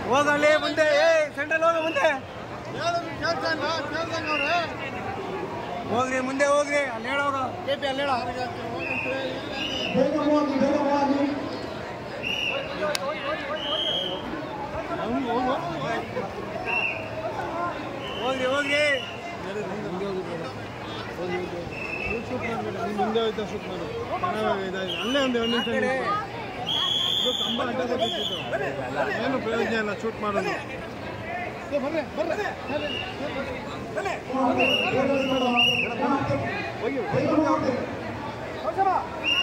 ಹೋಗಲ್ಲಿ ಮುಂದೆ ಏ ಸೆಂಟ್ರಲ್ ಹೋಗ ಮುಂದೆ ಹೋಗ್ರಿ ಮುಂದೆ ಹೋಗ್ರಿ ಅಲ್ಲಿ ಹೇಳೋಗ ಹೋಗ್ರಿ ಹೋಗ್ರಿ ಮುಂದೆ ಹೋಯ್ತಾ ಶೂಟ್ ಮಾಡು ಚೆನ್ನಾಗಿ ಇದಾಗಿದೆ. ಅಲ್ಲೇ ಒಂದು ಎರಡು ನಿಮಿಷ ಕಡೆ. ನಿಲ್ಸು. ಇದು ಕಂಬ ಅಡ್ಡ ಬಿಟ್ಟಿದ್ದು. ಏನು ಪ್ರಯೋಜನ ಇಲ್ಲ ಶೂಟ್ ಮಾಡೋದು ಹೋಗಿ